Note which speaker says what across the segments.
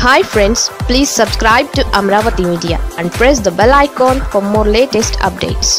Speaker 1: hi friends please subscribe to Amaravati media and press the bell icon for more latest updates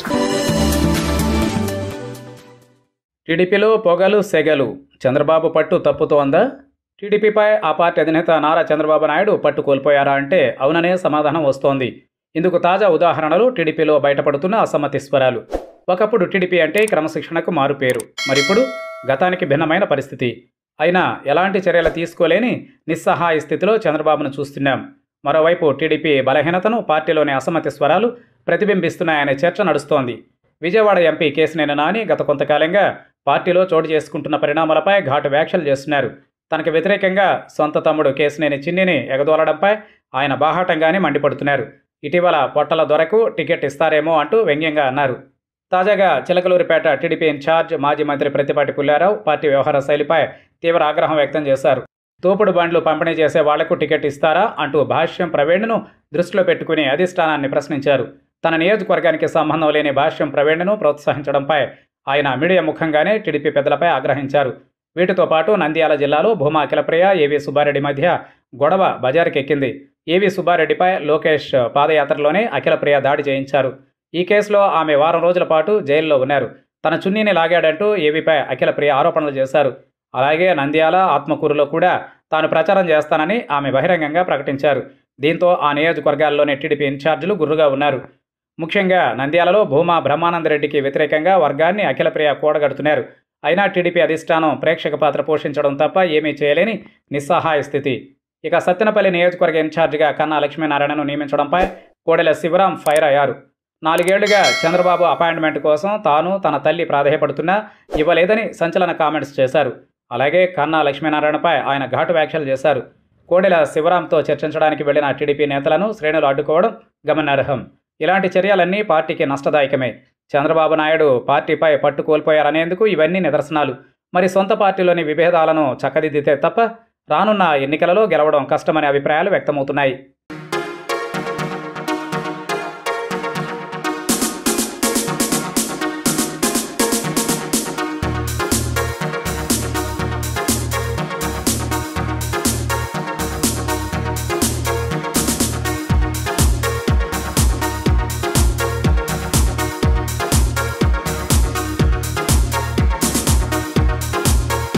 Speaker 2: టీడీపీలో పొగలు సెగలు చంద్రబాబు పట్టు తప్పుతోందా టీడీపీపై ఆ పార్టీ అధినేత నారా చంద్రబాబు నాయుడు పట్టు కోల్పోయారా అంటే అవుననే సమాధానం వస్తోంది ఇందుకు తాజా ఉదాహరణలు టీడీపీలో బయటపడుతున్న అసమ్మతి స్వరాలు ఒకప్పుడు టీడీపీ అంటే క్రమశిక్షణకు మారుపేరు మరిప్పుడు గతానికి భిన్నమైన పరిస్థితి అయినా ఎలాంటి చర్యలు తీసుకోలేని నిస్సహాయ స్థితిలో చంద్రబాబును చూస్తున్నాం మరోవైపు టీడీపీ బలహీనతను పార్టీలోని అసమ్మతి స్వరాలు ప్రతిబింబిస్తున్నాయనే చర్చ నడుస్తోంది విజయవాడ ఎంపీ కేసినేని నాని గత కొంతకాలంగా పార్టీలో చోటు చేసుకుంటున్న పరిణామాలపై ఘాటు వ్యాఖ్యలు చేస్తున్నారు తనకు వ్యతిరేకంగా సొంత తమ్ముడు కేసినేని చిన్నిని ఎగదోలడంపై ఆయన బాహాటంగానే మండిపడుతున్నారు ఇటీవల పొట్టల దొరకు టికెట్ ఇస్తారేమో అంటూ వ్యంగ్యంగా అన్నారు తాజాగా చిలకలూరిపేట టీడీపీ ఇన్ఛార్జ్ మాజీ మంత్రి ప్రతిపాటి పుల్లారావు పార్టీ వ్యవహార శైలిపై తీవ్ర ఆగ్రహం వ్యక్తం చేశారు తోపుడు బండ్లు పంపిణీ చేసే వాళ్లకు టికెట్ ఇస్తారా అంటూ భాష్యం ప్రవీణ్ను దృష్టిలో పెట్టుకుని అధిష్టానాన్ని ప్రశ్నించారు తన నియోజకవర్గానికి సంబంధం లేని భాష్యం ప్రవీణ్ను ప్రోత్సహించడంపై ఆయన మీడియా ముఖంగానే టీడీపీ పెద్దలపై ఆగ్రహించారు వీటితో పాటు నంద్యాల జిల్లాలో భూమా అఖిలప్రియ ఏవి సుబ్బారెడ్డి మధ్య గొడవ బజారుకెక్కింది ఏవి సుబ్బారెడ్డిపై లోకేష్ పాదయాత్రలోనే అఖిలప్రియ దాడి చేయించారు ఈ కేసులో ఆమె వారం రోజుల పాటు జైల్లో ఉన్నారు తన చున్నీని లాగాడంటూ ఏవీపై అఖిలప్రియ ఆరోపణలు చేశారు అలాగే నంద్యాల ఆత్మకూరులో కూడా తాను ప్రచారం చేస్తానని ఆమె బహిరంగంగా ప్రకటించారు దీంతో ఆ నియోజకవర్గాల్లోని టీడీపీ ఇన్ఛార్జీలు గుర్రుగా ఉన్నారు ముఖ్యంగా నంద్యాలలో భూమా బ్రహ్మానందరెడ్డికి వ్యతిరేకంగా వర్గాన్ని అఖిలప్రియ కూడగడుతున్నారు అయినా టీడీపీ అధిష్టానం ప్రేక్షక పాత్ర పోషించడం తప్ప ఏమీ చేయలేని నిస్సహాయ స్థితి ఇక సత్తెనపల్లి నియోజకవర్గ ఇన్ఛార్జిగా కన్నా లక్ష్మీనారాయణను నియమించడంపై కోడెల శివరాం ఫైర్ అయ్యారు నాలుగేళ్లుగా చంద్రబాబు అపాయింట్మెంట్ కోసం తాను తన తల్లి ప్రాధేయపడుతున్నా ఇవ్వలేదని సంచలన కామెంట్స్ చేశారు అలాగే కన్నా లక్ష్మీనారాయణపై ఆయన ఘాటు వ్యాఖ్యలు చేశారు కోడెల శివరాంతో చర్చించడానికి వెళ్లిన టీడీపీ నేతలను శ్రేణులు అడ్డుకోవడం గమనార్హం ఇలాంటి చర్యలన్నీ పార్టీకి నష్టదాయకమే చంద్రబాబు నాయుడు పార్టీపై పట్టు కోల్పోయారనేందుకు ఇవన్నీ నిదర్శనాలు మరి సొంత పార్టీలోని విభేదాలను చక్కదిద్దితే తప్ప రానున్న ఎన్నికలలో గెలవడం కష్టమనే అభిప్రాయాలు వ్యక్తమవుతున్నాయి